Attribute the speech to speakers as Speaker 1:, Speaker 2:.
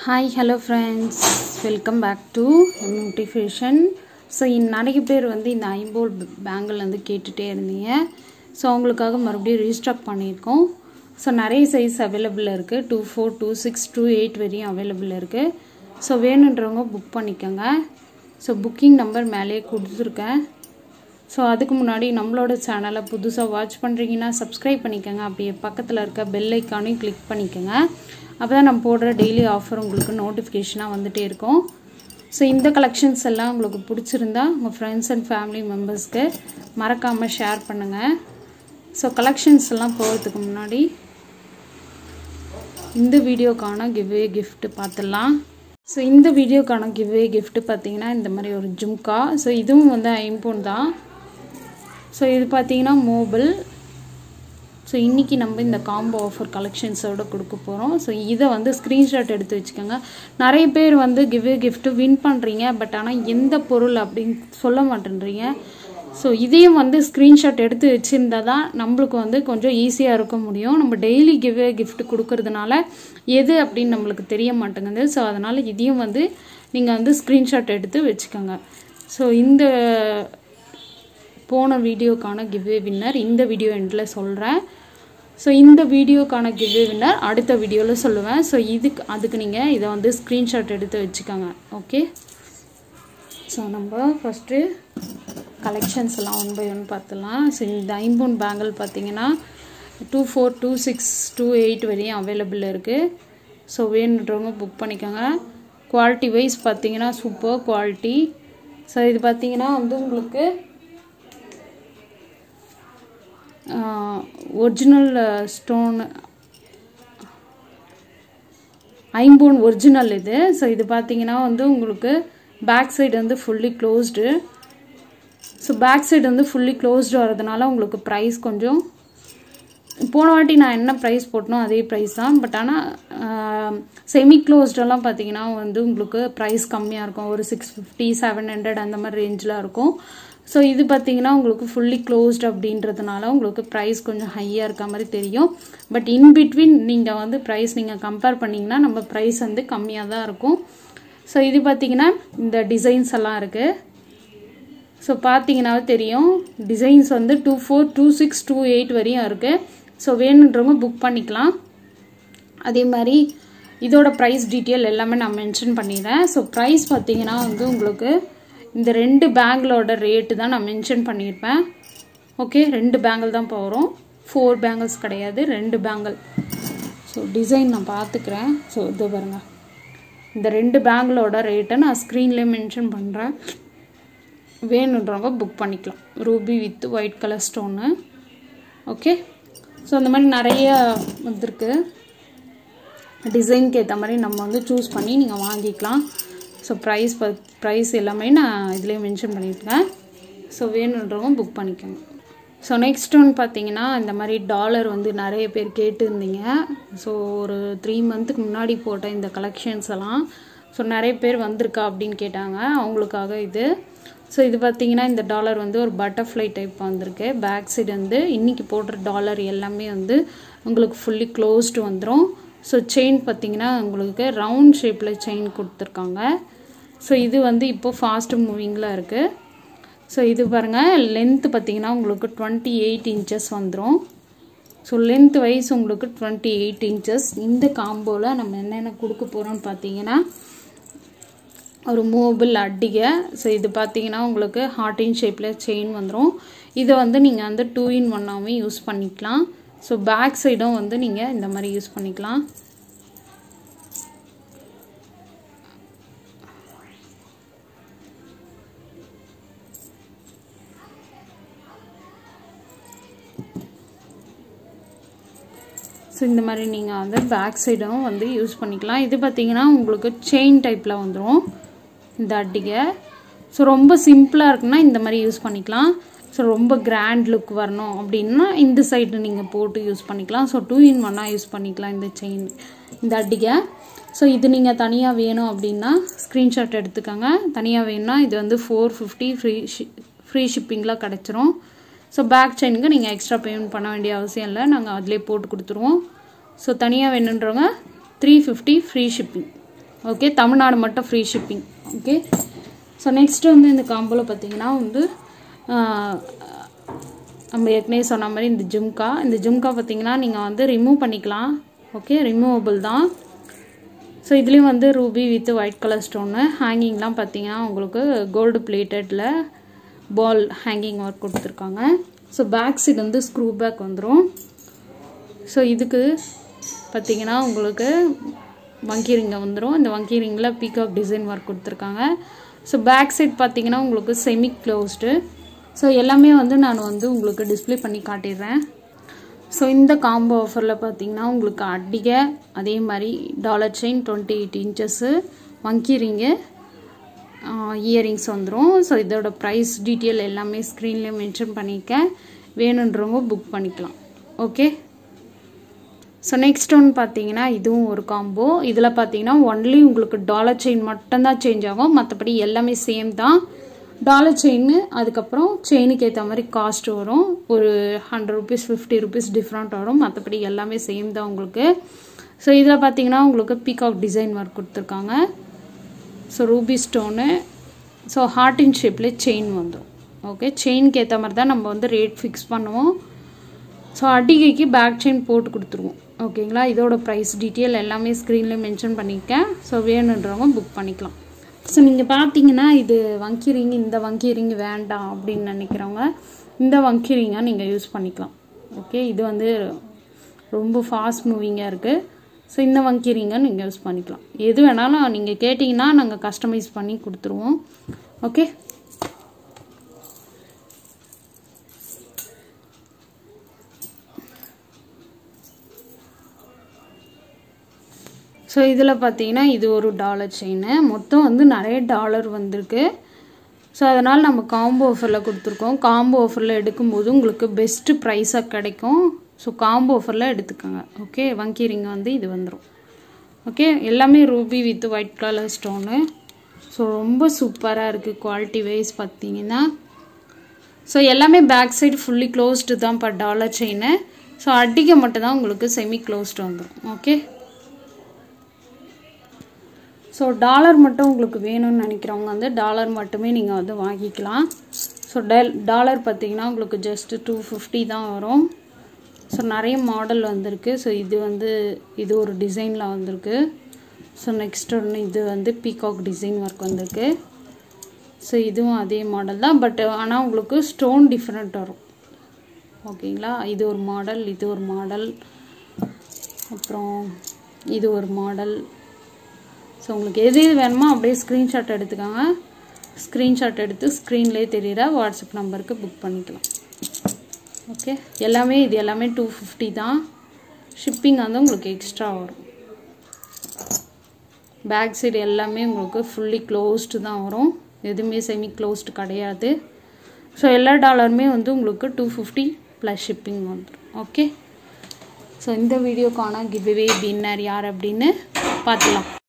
Speaker 1: hi hello friends welcome back to motivation so நிறைய பேர் வந்து இந்த ஐம்போல் பேங்கிள் வந்து கேட்டுகிட்டே இருந்தீங்க ஸோ அவங்களுக்காக மறுபடியும் ரீஸ்டாக் பண்ணியிருக்கோம் ஸோ நிறைய சைஸ் அவைலபிள் இருக்குது two four two six two eight வரையும் அவைலபிள் இருக்குது ஸோ வேணுன்றவங்க புக் பண்ணிக்கோங்க ஸோ புக்கிங் நம்பர் மேலேயே கொடுத்துருக்கேன் ஸோ அதுக்கு முன்னாடி நம்மளோட சேனலை புதுசாக வாட்ச் பண்ணுறீங்கன்னா சப்ஸ்கிரைப் பண்ணிக்கோங்க அப்படியே பக்கத்தில் இருக்க பெல் ஐக்கானையும் கிளிக் பண்ணிக்கோங்க அப்போ தான் நம்ம போடுற டெய்லி ஆஃபர் உங்களுக்கு நோட்டிஃபிகேஷனாக வந்துகிட்டே இருக்கும் ஸோ இந்த கலெக்ஷன்ஸ் எல்லாம் உங்களுக்கு பிடிச்சிருந்தா உங்கள் ஃப்ரெண்ட்ஸ் அண்ட் ஃபேமிலி மெம்பர்ஸ்க்கு மறக்காமல் ஷேர் பண்ணுங்கள் ஸோ கலெக்ஷன்ஸ் எல்லாம் போகிறதுக்கு முன்னாடி இந்த வீடியோக்கான கிவ்வே கிஃப்ட் பார்த்துடலாம் ஸோ இந்த வீடியோக்கான கிவ்வே கிஃப்ட் பார்த்தீங்கன்னா இந்த மாதிரி ஒரு ஜும்கா ஸோ இதுவும் வந்து ஐம்போன் தான் ஸோ இது பார்த்தீங்கன்னா மோபிள் ஸோ இன்றைக்கி நம்ம இந்த காம்போ ஆஃபர் கலெக்ஷன்ஸோடு கொடுக்க போகிறோம் ஸோ இதை வந்து ஸ்க்ரீன்ஷாட் எடுத்து வச்சுக்கோங்க நிறைய பேர் வந்து கிவ்வே கிஃப்ட்டு வின் பண்ணுறீங்க பட் ஆனால் எந்த பொருள் அப்படின்னு சொல்ல மாட்டேன்றீங்க ஸோ இதையும் வந்து ஸ்க்ரீன்ஷாட் எடுத்து வச்சுருந்தா தான் நம்மளுக்கு வந்து கொஞ்சம் ஈஸியாக இருக்க முடியும் நம்ம டெய்லி கிவ்வே கிஃப்ட் கொடுக்கறதுனால எது அப்படின்னு நம்மளுக்கு தெரிய மாட்டேங்குது ஸோ அதனால் இதையும் வந்து நீங்கள் வந்து ஸ்க்ரீன்ஷாட் எடுத்து வச்சுக்கோங்க ஸோ இந்த போன வீடியோக்கான கிவ்வே வின்னர் இந்த வீடியோ எண்டில் சொல்கிறேன் ஸோ இந்த வீடியோக்கான கிவ்வே வின்னர் அடுத்த வீடியோவில் சொல்லுவேன் ஸோ இதுக்கு அதுக்கு நீங்கள் இதை வந்து ஸ்க்ரீன்ஷாட் எடுத்து வச்சுக்கோங்க ஓகே ஸோ நம்ம ஃபஸ்ட்டு கலெக்ஷன்ஸ் எல்லாம் ஒன் பை ஒன் பார்த்துலாம் ஸோ இந்த ஐம்பொன் பேங்கிள் பார்த்தீங்கன்னா two four two six two eight வரையும் அவைலபிள் இருக்குது ஸோ வேணுன்றவங்க புக் பண்ணிக்கோங்க குவாலிட்டி வைஸ் பார்த்தீங்கன்னா சூப்பர் குவாலிட்டி ஸோ இது பார்த்தீங்கன்னா வந்து உங்களுக்கு ஒரிஜினல் ஸ்டோன் ஐம்போன் ஒரிஜினல் இது ஸோ இது பார்த்தீங்கன்னா வந்து உங்களுக்கு பேக் சைடு வந்து fully closed so back side வந்து ஃபுல்லி க்ளோஸ்டு வரதுனால உங்களுக்கு ப்ரைஸ் கொஞ்சம் போன வாட்டி நான் என்ன ப்ரைஸ் போட்டனோ அதே ப்ரைஸ் தான் பட் ஆனால் செமி க்ளோஸ்டெல்லாம் பார்த்தீங்கன்னா வந்து உங்களுக்கு ப்ரைஸ் கம்மியாக இருக்கும் ஒரு சிக்ஸ் ஃபிஃப்டி செவன் ஹண்ட்ரட் அந்த மாதிரி ரேஞ்சில் இருக்கும் ஸோ இது பார்த்தீங்கன்னா உங்களுக்கு ஃபுல்லி க்ளோஸ்ட் அப்படின்றதுனால உங்களுக்கு ப்ரைஸ் கொஞ்சம் ஹையாக இருக்க மாதிரி தெரியும் பட் இன் பிட்வீன் நீங்கள் வந்து ப்ரைஸ் நீங்கள் கம்பேர் பண்ணிங்கன்னா நம்ம ப்ரைஸ் வந்து கம்மியாக தான் இருக்கும் ஸோ இது பார்த்தீங்கன்னா இந்த டிசைன்ஸ் எல்லாம் இருக்குது ஸோ பார்த்தீங்கன்னாவே தெரியும் டிசைன்ஸ் வந்து two four two six two eight வரையும் இருக்குது ஸோ வேணுன்றவங்க புக் பண்ணிக்கலாம் அதே மாதிரி இதோட ப்ரைஸ் டீட்டெயில் எல்லாமே நான் மென்ஷன் பண்ணிடுறேன் ஸோ ப்ரைஸ் பார்த்தீங்கன்னா வந்து உங்களுக்கு இந்த ரெண்டு பேங்கிளோட ரேட்டு தான் நான் மென்ஷன் பண்ணியிருப்பேன் ஓகே ரெண்டு பேங்கிள் தான் போகிறோம் ஃபோர் பேங்கிள்ஸ் கிடையாது ரெண்டு பேங்கிள் ஸோ டிசைன் நான் பார்த்துக்கிறேன் ஸோ இது பாருங்கள் இந்த ரெண்டு பேங்கிளோட ரேட்டை நான் ஸ்க்ரீன்லேயே மென்ஷன் பண்ணுறேன் வேணுன்றவங்க புக் பண்ணிக்கலாம் ruby with white colour stone okay so அந்த மாதிரி நிறைய வந்திருக்கு டிசைனுக்கு ஏற்ற மாதிரி நம்ம வந்து சூஸ் பண்ணி நீங்கள் வாங்கிக்கலாம் ஸோ ப்ரைஸ் ப ப்ரைஸ் எல்லாமே நான் இதிலே மென்ஷன் பண்ணியிருக்கேன் ஸோ வேணுன்றவங்க புக் பண்ணிக்கோங்க ஸோ நெக்ஸ்ட் ஒன் பார்த்தீங்கன்னா இந்த மாதிரி டாலர் வந்து நிறைய பேர் கேட்டுருந்தீங்க ஸோ ஒரு த்ரீ மந்த்துக்கு முன்னாடி போட்ட இந்த கலெக்ஷன்ஸ் எல்லாம் ஸோ நிறைய பேர் வந்திருக்கா அப்படின்னு கேட்டாங்க அவங்களுக்காக இது ஸோ இது பார்த்தீங்கன்னா இந்த டாலர் வந்து ஒரு பட்டர்ஃப்ளை டைப் வந்திருக்கு பேக் சைடு வந்து இன்றைக்கி போடுற டாலர் எல்லாமே வந்து உங்களுக்கு ஃபுல்லி க்ளோஸ்டு வந்துடும் ஸோ செயின் பார்த்தீங்கன்னா உங்களுக்கு ரவுண்ட் ஷேப்பில் செயின் கொடுத்துருக்காங்க ஸோ இது வந்து இப்போது ஃபாஸ்ட்டு மூவிங்கில் இருக்குது ஸோ இது பாருங்கள் லென்த்து பார்த்தீங்கன்னா உங்களுக்கு டுவெண்ட்டி எயிட் இன்ச்சஸ் வந்துடும் ஸோ லென்த் வைஸ் உங்களுக்கு டுவெண்ட்டி எயிட் இன்ச்சஸ் இந்த காம்போவில் நம்ம என்னென்ன கொடுக்க போகிறோம்னு பார்த்தீங்கன்னா ஒரு மூவபிள் அட்டிகை ஸோ இது பார்த்தீங்கன்னா உங்களுக்கு ஹார்ட் இன் ஷேப்பில் செயின் வந்துடும் இதை வந்து நீங்கள் வந்து டூ இன் ஒன்னாகவே யூஸ் பண்ணிக்கலாம் ஸோ பேக் சைடும் வந்து நீங்கள் இந்த மாதிரி யூஸ் பண்ணிக்கலாம் ஸோ இந்த மாதிரி நீங்கள் வந்து பேக் சைடும் வந்து யூஸ் பண்ணிக்கலாம் இது பார்த்தீங்கன்னா உங்களுக்கு செயின் டைப்பில் வந்துடும் இந்த அட்டிகை ஸோ ரொம்ப சிம்பிளாக இருக்குன்னா இந்த மாதிரி யூஸ் பண்ணிக்கலாம் ஸோ ரொம்ப கிராண்ட் லுக் வரணும் அப்படின்னா இந்த சைடு நீங்கள் போட்டு யூஸ் பண்ணிக்கலாம் ஸோ டூ இன் ஒன்னாக யூஸ் பண்ணிக்கலாம் இந்த செயின் இந்த அட்டிகை ஸோ இது நீங்கள் தனியாக வேணும் அப்படின்னா ஸ்க்ரீன்ஷாட் எடுத்துக்கோங்க தனியாக வேணும்னா இது வந்து ஃபோர் ஃபிஃப்டி ஃப்ரீ ஃப்ரீ ஷிப்பிங்கில் கிடச்சிரும் ஸோ பேக் செயினுக்கு நீங்கள் எக்ஸ்ட்ரா பேமெண்ட் பண்ண வேண்டிய அவசியம் இல்லை நாங்கள் அதிலே போட்டு கொடுத்துருவோம் ஸோ தனியாக வேணுன்றவங்க three fifty free shipping okay Tamil Nadu மட்டும் free shipping okay so next வந்து இந்த காம்போவில் பார்த்தீங்கன்னா வந்து ஆஹ், நம்ம ஏற்கனவே சொன்ன மாதிரி இந்த ஜும்கா இந்த ஜும்கா பார்த்தீங்கன்னா நீங்கள் வந்து ரிமூவ் பண்ணிக்கலாம் ஓகே ரிமூவபிள் தான் ஸோ இதுலேயும் வந்து ruby with white colour stone ஹேங்கிங்லாம் பார்த்தீங்கன்னா உங்களுக்கு கோல்டு பிளேட்டடில் பால் ஹேங்கிங் ஒர்க் கொடுத்துருக்காங்க ஸோ பேக் சைடு வந்து ஸ்க்ரூ பேக் வந்துடும் ஸோ இதுக்கு பார்த்தீங்கன்னா உங்களுக்கு வங்கி ரிங்க வந்துடும் இந்த வங்கி ரிங்கில் பீகாக் டிசைன் ஒர்க் கொடுத்துருக்காங்க ஸோ பேக் சைட் பார்த்தீங்கன்னா உங்களுக்கு செமி க்ளோஸ்டு ஸோ எல்லாமே வந்து நான் வந்து உங்களுக்கு டிஸ்ப்ளே பண்ணி காட்டிடுறேன் ஸோ இந்த காம்போ ஆஃபரில் பார்த்தீங்கன்னா உங்களுக்கு அடிகை அதே மாதிரி dollar chain twenty eight inches வங்கி ரிங்கு இயரிங்ஸ் வந்துடும் ஸோ இதோட ப்ரைஸ் டீட்டெயில் எல்லாமே ஸ்க்ரீன்லேயே மென்ஷன் பண்ணியிருக்கேன் வேணுன்றவங்க புக் பண்ணிக்கலாம் ஓகே ஸோ நெக்ஸ்ட் ஒன்று பார்த்தீங்கன்னா இதுவும் ஒரு காம்போ இதில் பார்த்தீங்கன்னா ஒன்லி உங்களுக்கு டாலர் செயின் மட்டும்தான் சேஞ்ச் ஆகும் மற்றபடி எல்லாமே சேம் தான் டாலர் செயின் அதுக்கப்புறம் செயினுக்கு ஏற்ற மாதிரி காஸ்ட் வரும் ஒரு hundred rupees fifty rupees different வரும் மற்றபடி எல்லாமே சேம் தான் உங்களுக்கு ஸோ இதில் பார்த்தீங்கன்னா உங்களுக்கு பீகாக் டிசைன் ஒர்க் கொடுத்துருக்காங்க ஸோ ரூபி ஸ்டோனு ஸோ ஹார்டின் ஷேப்லேயே செயின் வந்துடும் ஓகே செயினுக்கு ஏற்ற மாதிரி தான் நம்ம வந்து ரேட் ஃபிக்ஸ் பண்ணுவோம் ஸோ அடிகைக்கு பேக் செயின் போட்டு கொடுத்துருவோம் ஓகேங்களா இதோட ப்ரைஸ் டீட்டெயில் எல்லாமே ஸ்க்ரீனில் மென்ஷன் பண்ணியிருக்கேன் ஸோ வேணுன்றவங்க புக் பண்ணிக்கலாம் ஸோ நீங்கள் பார்த்தீங்கன்னா இது வங்கி ரிங் இந்த வங்கி ரிங் வேண்டாம் அப்படின்னு நினைக்கிறவங்க இந்த வங்கி ரிங்கை நீங்கள் யூஸ் பண்ணிக்கலாம் ஓகே இது வந்து ரொம்ப ஃபாஸ்ட் மூவிங்காக இருக்குது ஸோ இந்த வங்கி ரிங்கை நீங்கள் யூஸ் பண்ணிக்கலாம் எது வேணாலும் நீங்கள் கேட்டிங்கன்னா நாங்கள் கஸ்டமைஸ் பண்ணி கொடுத்துருவோம் ஓகே ஸோ இதில் பார்த்தீங்கன்னா இது ஒரு டாலர் செயின் மொத்தம் வந்து நிறைய டாலர் வந்திருக்கு ஸோ அதனால் நம்ம காம்போ ஆஃபரில் கொடுத்துருக்கோம் காம்போ ஆஃபரில் எடுக்கும்போது உங்களுக்கு பெஸ்ட்டு ப்ரைஸாக கிடைக்கும் ஸோ காம்போ ஆஃபரில் எடுத்துக்கோங்க ஓகே வங்கி ரிங் வந்து இது வந்துடும் ஓகே எல்லாமே ruby with white colour stone so ரொம்ப சூப்பராக இருக்குது குவாலிட்டி வைஸ் பார்த்தீங்கன்னா ஸோ எல்லாமே பேக் சைடு ஃபுல்லி க்ளோஸ்டு தான் பர் டாலர் செயின் ஸோ அடிக்க மட்டும் தான் உங்களுக்கு செமி க்ளோஸ்டு வந்துடும் ஓகே ஸோ டாலர் மட்டும் உங்களுக்கு வேணும்னு நினைக்கிறவங்க வந்து டாலர் மட்டுமே நீங்கள் வந்து வாங்கிக்கலாம் ஸோ டல் டாலர் பார்த்தீங்கன்னா உங்களுக்கு ஜஸ்ட்டு டூ ஃபிஃப்டி தான் வரும் ஸோ நிறைய மாடல் வந்திருக்கு ஸோ இது வந்து இது ஒரு டிசைனில் வந்திருக்கு ஸோ நெக்ஸ்ட் ஒன்று இது வந்து பீகாக் டிசைன் ஒர்க் வந்திருக்கு ஸோ இதுவும் அதே மாடல் தான் பட் ஆனால் உங்களுக்கு ஸ்டோன் டிஃப்ரெண்ட் வரும் ஓகேங்களா இது ஒரு மாடல் இது ஒரு மாடல் அப்புறம் இது ஒரு மாடல் ஸோ உங்களுக்கு எது எது வேணுமோ அப்படியே ஸ்க்ரீன்ஷாட் எடுத்துக்கோங்க ஸ்க்ரீன்ஷாட் எடுத்து ஸ்க்ரீன்லேயே தெரியுற வாட்ஸ்அப் நம்பருக்கு புக் பண்ணிக்கலாம் ஓகே எல்லாமே இது எல்லாமே டூ ஃபிஃப்டி தான் ஷிப்பிங் வந்து உங்களுக்கு எக்ஸ்ட்ரா வரும் பேக் சைடு எல்லாமே உங்களுக்கு ஃபுல்லி க்ளோஸ்டு தான் வரும் எதுவுமே செமி க்ளோஸ்டு கிடையாது ஸோ எல்லா டாலருமே வந்து உங்களுக்கு டூ ஃபிஃப்டி ப்ளஸ் ஷிப்பிங் வந்துடும் ஓகே ஸோ இந்த வீடியோக்கான கிவ்வே வின்னர் யார் அப்படின்னு பார்த்துலாம்